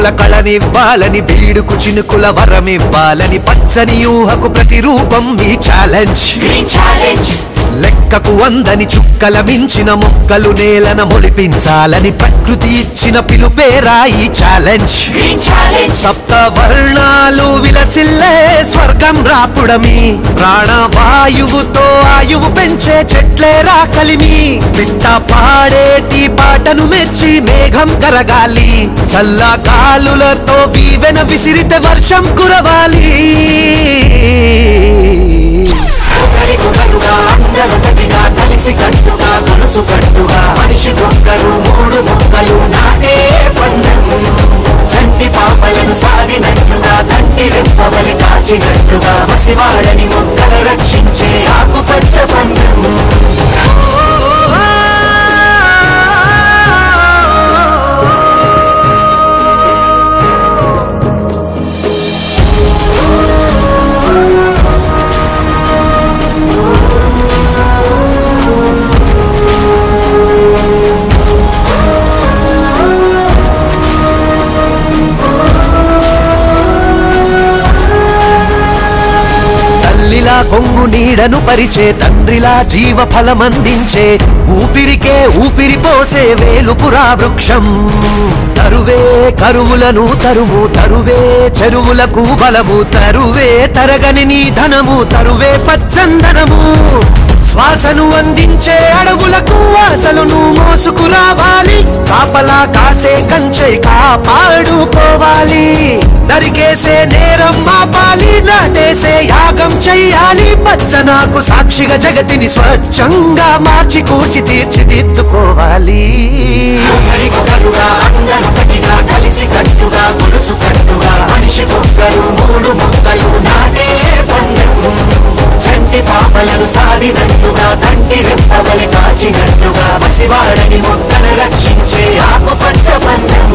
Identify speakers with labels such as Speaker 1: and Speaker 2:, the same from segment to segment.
Speaker 1: బ్రతుకుల కళనివ్వాలని బీడుకు చినుకుల వరమివ్వాలని పచ్చని ఊహకు ప్రతిరూపం ఈ ఛాలెంజ్
Speaker 2: గ్రీన్ ఛాలెంజ్
Speaker 1: లెక్కకు వందని చుక్కల మించిన మొక్కలు నేలన మొలిపించాలని ప్రకృతి ఇచ్చిన పిలుపేరా ఈ ఛాలెంజ్
Speaker 2: గ్రీన్ ఛాలెంజ్
Speaker 1: సప్త వర్ణాలు విలసిల్లే స్వర్గం రాపుడమి ప్రాణవాయువుతో ఆయువు పెంచే చెట్లే రాకలిమి పిట్ట పాడేటి పాటను మెచ్చి మేఘం కరగాలి చల్ల గాలులతో వీవెన విసిరితే వర్షం కురవాలి
Speaker 2: ఒకరికొకరుగా అందరూ ఒకటిగా కలిసి కట్టుగా కలుసు కట్టుగా మనిషి మొక్కలు మూడు మొక్కలు నాటే పందెం చంటి పాపలను సాగినట్లుగా కంటి రెప్పవలి కాచినట్లుగా పసివాడని మొక్కల రక్షించే ఆకుపచ్చ పందెం
Speaker 1: తల్లిలా కొంగు నీడను పరిచే తండ్రిలా జీవ ఫలమందించే ఊపిరికే ఊపిరి పోసే వేలుపురా వృక్షం తరువే కరువులను తరుము తరువే చెరువులకు బలము తరువే తరగని నీ ధనము తరువే పచ్చందనము శ్వాసను అందించే అడవులకు ఆశలను మోసుకురావాలి కాపలా కాసే కంచె కాపాడుకోవాలి నరికేసే నేరం మాపాలి నాటేసే యాగం చెయ్యాలి పచ్చనాకు సాక్షిగా జగతిని స్వచ్ఛంగా మార్చి కూర్చి తీర్చిదిద్దుకోవాలి
Speaker 2: ఒకరికొకరుగా అందరూ ఒకటిగా కలిసి కట్టుగా గొలుసు కట్టుగా మనిషి మొక్కలు మూడు మొక్కలు నాటే పందెం చంటి పాపలను సాడినట్లుగా కంటి రెప్పవలి కాచినట్లుగా పసివాడని మొక్కల రక్షించే ఆకుపచ్చ పందెం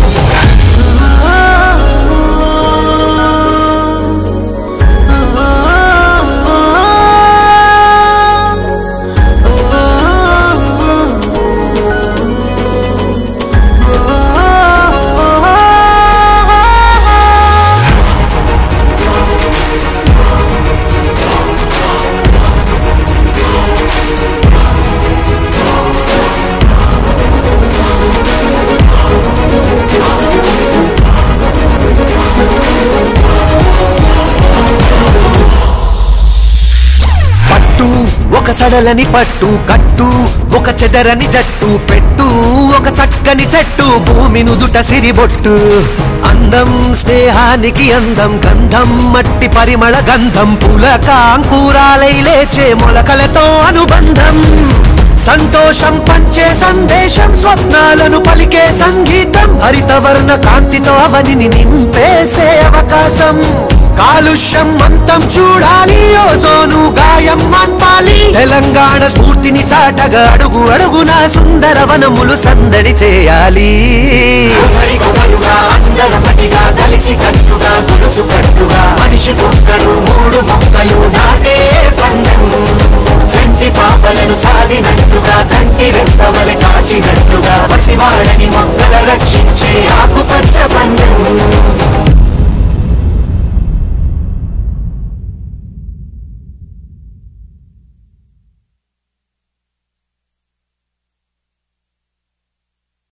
Speaker 1: పట్టు ఒక సడలని పట్టు కట్టు ఒక చెదరని జట్టు పెట్టు ఒక చక్కని చెట్టు భూమి నుదుట సిరిబొట్టు అందం స్నేహానికి అందం గంధం మట్టి పరిమళ గంధం పులకాంకురాలై లేచే మొలకలతో అనుబంధం సంతోషం పంచే సందేశం స్వప్నాలను పలికే సంగీతం హరితవర్ణ కాంతితో అవనిని నింపేసే అవకాశం కాలుష్యం అంతం చూడాలి ఓజోను గాయం మాన్పాలి తెలంగాణ స్ఫూర్తిని చాటగా అడుగు అడుగున సుందర వనములు సందడి చేయాలి
Speaker 2: ఒకరికొకరుగా అందరూ ఒకటిగా కలిసి కట్టుగా గొలుసు కట్టుగా మనిషి మొక్కలు మూడు మొక్కలు నాటే పందెం చంటి పాపలను సాగినట్లుగా కంటి రెప్పవలి కాచినట్లుగా పసివాడని మొక్కల రక్షించే ఆకుపచ్చ పందెం